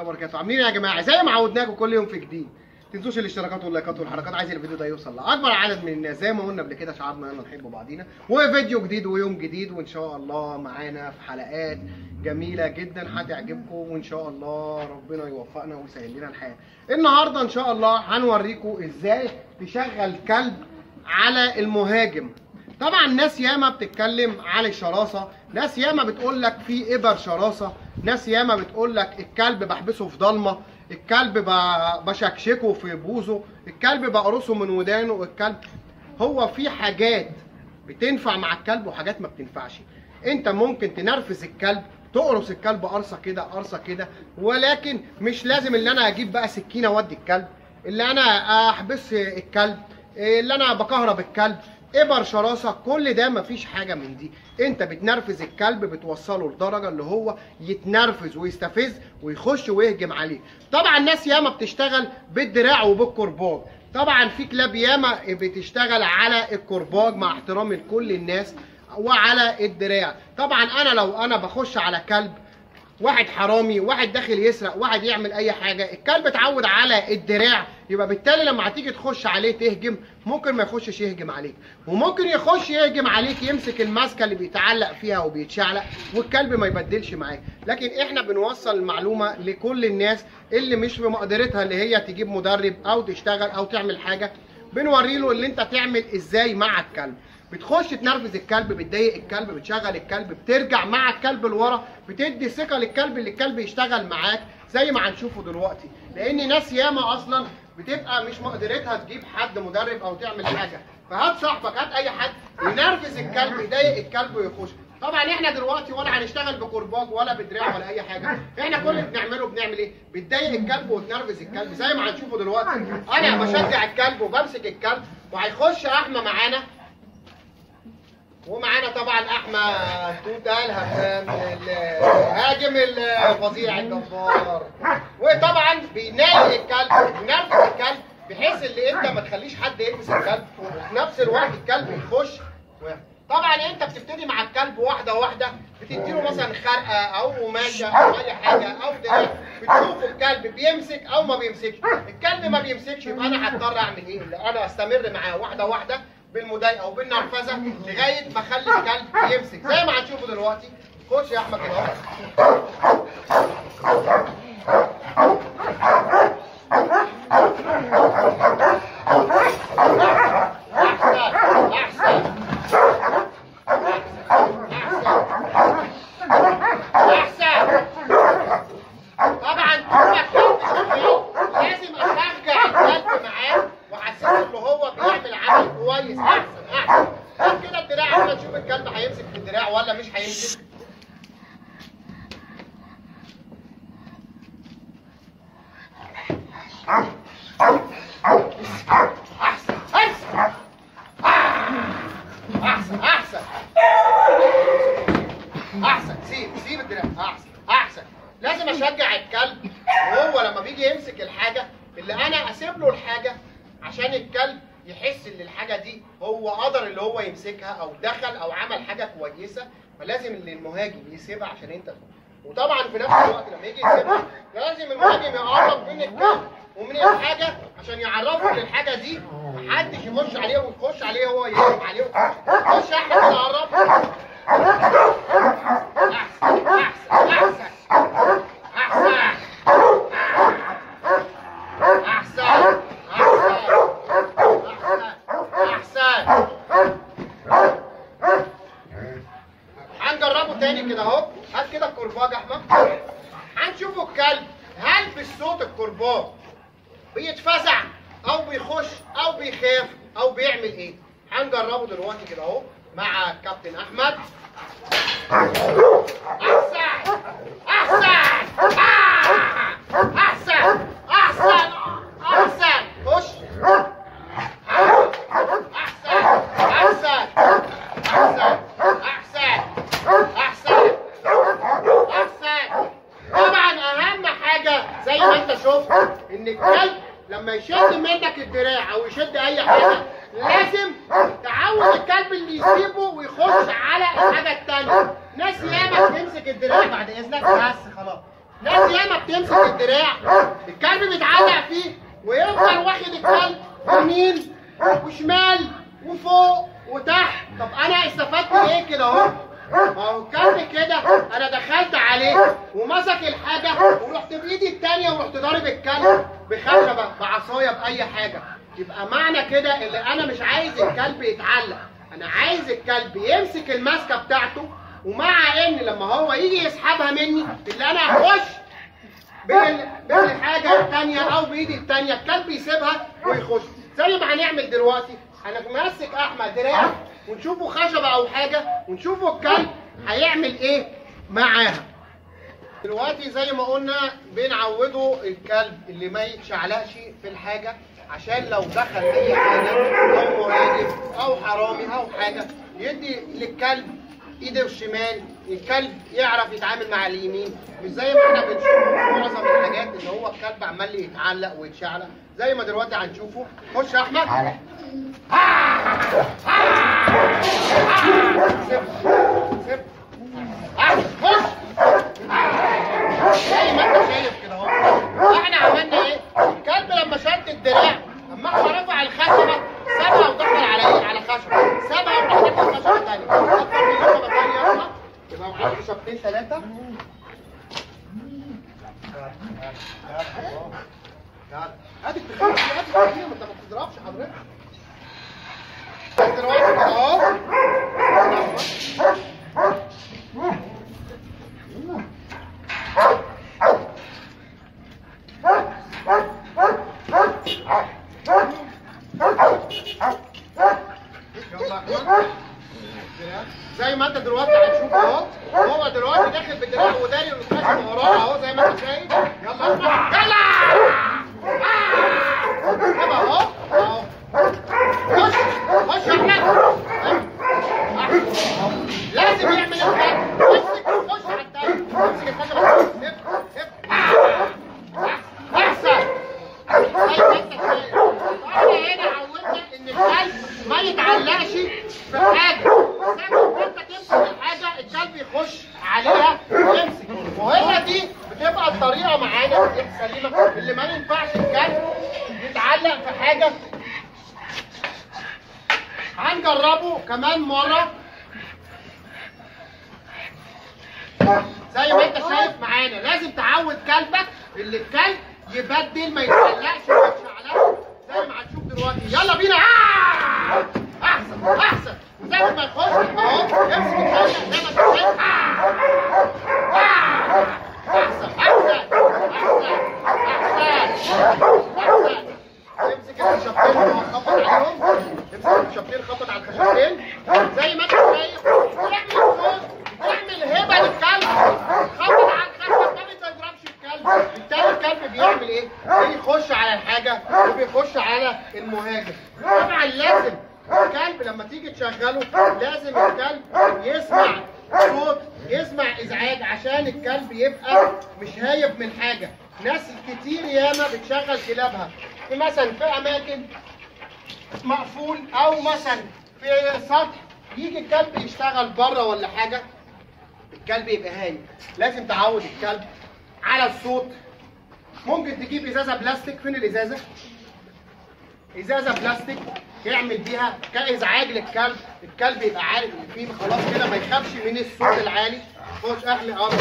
الله وبركاته عاملين ايه يا جماعه زي ما عودناكم كل يوم في جديد تنسوش الاشتراكات واللايكات والحركات عايز الفيديو ده يوصل لاكبر عدد من الناس زي ما قلنا قبل كده شعبنا يلا نحب بعضينا وفيديو جديد ويوم جديد وان شاء الله معانا في حلقات جميله جدا هتعجبكم وان شاء الله ربنا يوفقنا ويسهل لنا الحياه النهارده ان شاء الله هنوريكم ازاي تشغل كلب على المهاجم طبعا ناس ياما بتتكلم عن الشراسه ناس ياما بتقول لك في ابر شراسه ناس ياما بتقول لك الكلب بحبسه في ضلمه الكلب ب- بشكشكه في بوزه الكلب بقرصه من ودانه الكلب هو في حاجات بتنفع مع الكلب وحاجات ما بتنفعش انت ممكن تنرفز الكلب تقرص الكلب قرصه كده قرصه كده ولكن مش لازم اللي انا اجيب بقى سكينه وادي الكلب اللي انا احبس الكلب اللي انا بكهرب الكلب ابر شراسه كل ده مفيش حاجه من دي انت بتنرفز الكلب بتوصله لدرجه اللي هو يتنرفز ويستفز ويخش ويهجم عليه طبعا الناس ياما بتشتغل بالدراع وبالكرباج طبعا في كلاب ياما بتشتغل على الكرباج مع احترامي لكل الناس وعلى الدراع طبعا انا لو انا بخش على كلب واحد حرامي واحد داخل يسرق واحد يعمل اي حاجه الكلب اتعود على الدراع يبقى بالتالي لما هتيجي تخش عليه تهجم ممكن ما يخشش يهجم عليك وممكن يخش يهجم عليك يمسك الماسكه اللي بيتعلق فيها وبيتشعلق والكلب ما يبدلش معاك لكن احنا بنوصل المعلومه لكل الناس اللي مش بمقدرتها اللي هي تجيب مدرب او تشتغل او تعمل حاجه بنوري له اللي انت تعمل ازاي مع الكلب بتخش تنرفز الكلب بتضايق الكلب بتشغل الكلب بترجع مع الكلب لورا بتدي ثقه للكلب اللي الكلب يشتغل معاك زي ما هنشوفه دلوقتي لان ناس ياما اصلا بتبقى مش مقدرتها تجيب حد مدرب او تعمل حاجه فهات صاحبك هات اي حد ينرفز الكلب يضايق الكلب ويخش طبعا احنا دلوقتي ولا هنشتغل بكرباج ولا بدراع ولا اي حاجه احنا كل اللي بنعمله بنعمل ايه بتضايق الكلب وتنرفز الكلب زي ما هنشوفه دلوقتي انا بشجع الكلب وبمسك الكلب وهيخش احمى معانا ومعانا طبعا احمد توته الهمام الهاجم الفظيع الجبار وطبعا بينادي الكلب بينرفز الكلب بحيث اللي انت ما تخليش حد يلمس الكلب وفي نفس الوقت الكلب يخش طبعا انت بتبتدي مع الكلب واحده واحده بتديله مثلا خرقه او قماشه او اي حاجه او دراع بتشوف الكلب بيمسك او ما بيمسكش الكلب ما بيمسكش يبقى انا هضطر اعمل ايه انا استمر معاه واحده واحده بالمضايقه وبالنرفزه لغايه ما اخلي الكلب يمسك زي ما هنشوفه دلوقتي خش يا احمد كده اهو احسن احسن احسن طبعا طول ما الكلب شغال لازم اشجع الكلب معاه واحسسه ان هو بيعمل عمل كويس احسن احسن طب كده الدراع اما تشوف الكلب هيمسك في الدراع ولا مش هيمسك احسن احسن احسن احسن احسن سيب سيب الدراع احسن احسن لازم اشجع الكلب وهو لما بيجي يمسك الحاجه اللي انا اسيب له الحاجه عشان الكلب يحس ان الحاجه دي هو قدر اللي هو يمسكها او دخل او عمل حاجه كويسه فلازم اللي المهاجم يسيبها عشان انت تخش. وطبعا في نفس الوقت لما يجي يسيبها لازم المهاجم يقرب من الكلب ومن الحاجه عشان يعرفه ان الحاجه دي محدش يخش عليه ويخش عليه هو يهجم عليه ويخش. خش يا احمد كده قرب احسن احسن احسن احسن احسن احسن هنجربه تاني كده اهو هات كده الكرباج يا احمد هنشوفه الكلب هل بالصوت الكرباج بيتفزع او بيخش او بيخاف او بيعمل ايه هنجربه دلوقتي كده اهو مع الكابتن احمد احسن احسن آه! احسن احسن احسن خش احسن احسن احسن احسن احسن احسن طبعا اهم حاجه زي ما انت شفت ان الكلب لما يشد منك الدراع او يشد اي حاجه لازم تعود الكلب اللي يسيبه ويخش على الحاجه التانيه ناس ياما بتمسك الدراع بعد اذنك بس خلاص ناس ياما بتمسك الدراع الكلب بيتعلق فيه ويفضل واخد الكلب يمين وشمال وفوق وتحت طب انا استفدت ايه كده اهو ما هو الكلب كده انا دخلت عليه ومسك الحاجه ورحت بايدي التانيه ورحت ضارب الكلب بخشبه بعصايه باي حاجه يبقى معنى كده اللي انا مش عايز الكلب يتعلق انا عايز الكلب يمسك الماسكه بتاعته ومع ان لما هو يجي يسحبها مني اللي انا اخش بال- بالحاجه الثانيه او بايدي الثانيه الكلب يسيبها ويخش زي ما هنعمل دلوقتي انا ماسك احمد دراع ونشوفه خشبه او حاجه ونشوفه الكلب هيعمل ايه معاها دلوقتي زي ما قلنا بنعوده الكلب اللي ما يتشعلقش في الحاجه عشان لو دخل اي حاجه او مهاجم او حرامي او حاجه يدي للكلب ايده الشمال الكلب يعرف يتعامل مع اليمين مش زي ما احنا بنشوف معظم الحاجات اللي هو الكلب عمال يتعلق ويتشعلق زي ما دلوقتي هنشوفه خش يا احمد سيب سيب أحمد، خش زي ما انت شايف كده اهو احنا عملنا ايه؟ الكلب لما شد الدراع اما احنا رفع الخشبه سابها ودخل على ايه؟ على خشبه سابها ودخل على خشبه ثانيه دخل في خشبه ثانيه يلا يبقى معاك خشبتين ثلاثه هات التخيل هات التخيل ما انت ما بتضربش حضرتك دلوقتي كده اهو يلا يا أحمد. زي ما انت دلوقتي هتشوف اهو هو دلوقتي داخل بالدراع وداري والخشب وراه اهو زي ما انت شايف يلا احمد يلا يلا اهو اهو خش خش يا احمد أهو. لازم يعمل الخشب امسك خش على التاني امسك الخشب هب هب احسن زي ما انت شايف احنا هنا عودنا ان الكلب ما يتعلقش في حاجه سبب انت تمسك الحاجه الكلب يخش عليها ويمسك وهي دي بتبقى الطريقه معانا السليمه اللي ما ينفعش الكلب يتعلق في حاجه هنجربه كمان مره زي ما انت شايف معانا لازم تعود كلبك اللي الكلب يبدل ما يتعلقش وما يتشعلقش زي ما هنشوف دلوقتي يلا بينا آه! احسن احسن وزي ما يخش اهو امسك الحاجه زي ما انت شايف آه! آه! احسن احسن احسن احسن احسن امسك الخشبتين وخبط عليهم امسك الخشبتين خبط على الخشبتين زي ما انت شايف اعمل صوت اعمل هبه للكلب خبط على الخشب ده ما يضربش الكلب بالتالي الكلب بيعمل ايه؟ بيخش على الحاجه وبيخش على المهاجم طبعا لازم الكلب لما تيجي تشغله لازم الكلب يسمع صوت يسمع ازعاج عشان الكلب يبقى مش هايب من حاجه ناس كتير ياما بتشغل كلابها في مثلا في اماكن مقفول او مثلا في سطح يجي الكلب يشتغل بره ولا حاجه الكلب يبقى هايب لازم تعود الكلب على الصوت ممكن تجيب ازازه بلاستيك فين الازازه ازازه بلاستيك يعمل بيها كازعاج للكلب الكلب يبقى عارف ان في خلاص كده ما يخافش من الصوت العالي خش اهلي اه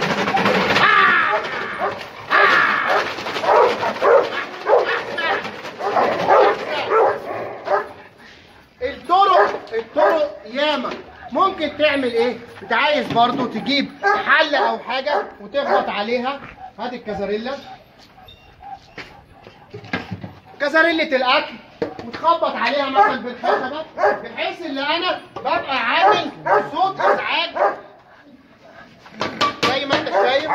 الطرق الطرق ياما ممكن تعمل ايه انت عايز برضو تجيب حله او حاجه وتخبط عليها هات الكازاريلا كازاريلا الاكل وتخبط عليها مثلا بالخشبه بحيث ان انا ببقى عامل صوت ازعاج زي ما انت شايف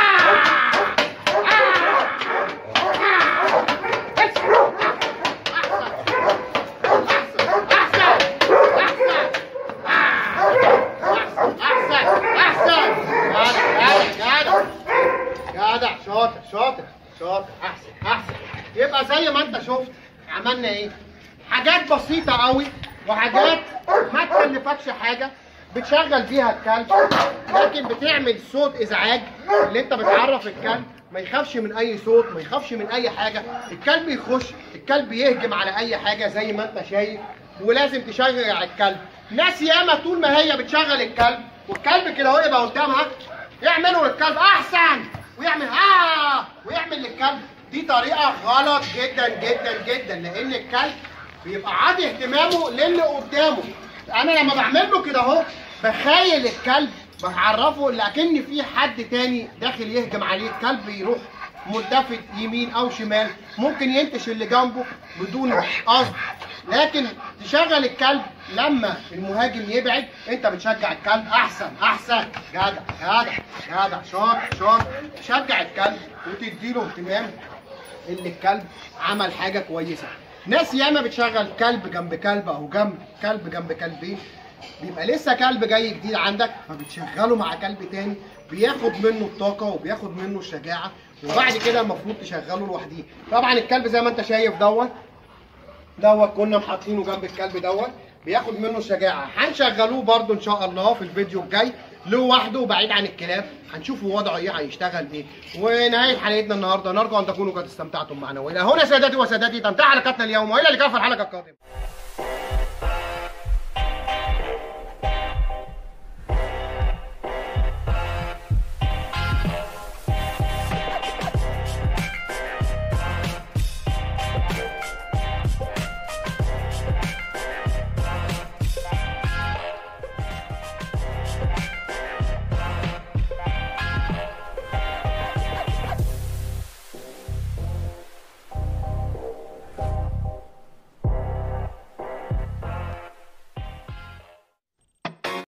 جدع شاطر شاطر شاطر احسن احسن يبقى زي ما انت شفت عملنا ايه حاجات بسيطة قوي وحاجات ما تكلفكش حاجة بتشغل بيها الكلب لكن بتعمل صوت ازعاج اللي انت بتعرف الكلب ما يخافش من اي صوت ما يخافش من اي حاجه الكلب يخش الكلب يهجم على اي حاجه زي ما انت شايف ولازم تشجع الكلب ناس ياما طول ما هي بتشغل الكلب والكلب كده هو يبقى قدامها يعملوا للكلب احسن ويعمل اه ويعمل للكلب دي طريقه غلط جدا جدا جدا لان الكلب بيبقى عادي اهتمامه للي قدامه انا لما بعمل له كده اهو بخيل الكلب بعرفه لكن في حد تاني داخل يهجم عليه الكلب يروح ملتفت يمين او شمال ممكن ينتش اللي جنبه بدون قصد لكن تشغل الكلب لما المهاجم يبعد انت بتشجع الكلب احسن احسن جدع جدع جدع شاطر شاطر تشجع الكلب وتديله اهتمام ان الكلب عمل حاجه كويسه ناس ياما بتشغل كلب جنب كلب او جنب كلب جنب كلبين بيبقى لسه كلب جاي جديد عندك فبتشغله مع كلب تاني بياخد منه الطاقه وبياخد منه الشجاعه وبعد كده المفروض تشغله لوحديه طبعا الكلب زي ما انت شايف دوت دوت كنا محاطينه جنب الكلب دوت بياخد منه الشجاعه هنشغلوه برده ان شاء الله في الفيديو الجاي لوحده بعيد عن الكلاب هنشوفوا وضعه ايه هيشتغل ايه ونهايه حلقتنا النهارده نرجو ان تكونوا قد استمتعتم معنا والى هنا سادتي وسادتي تنتهي حلقتنا اليوم والى اللقاء في الحلقه القادمه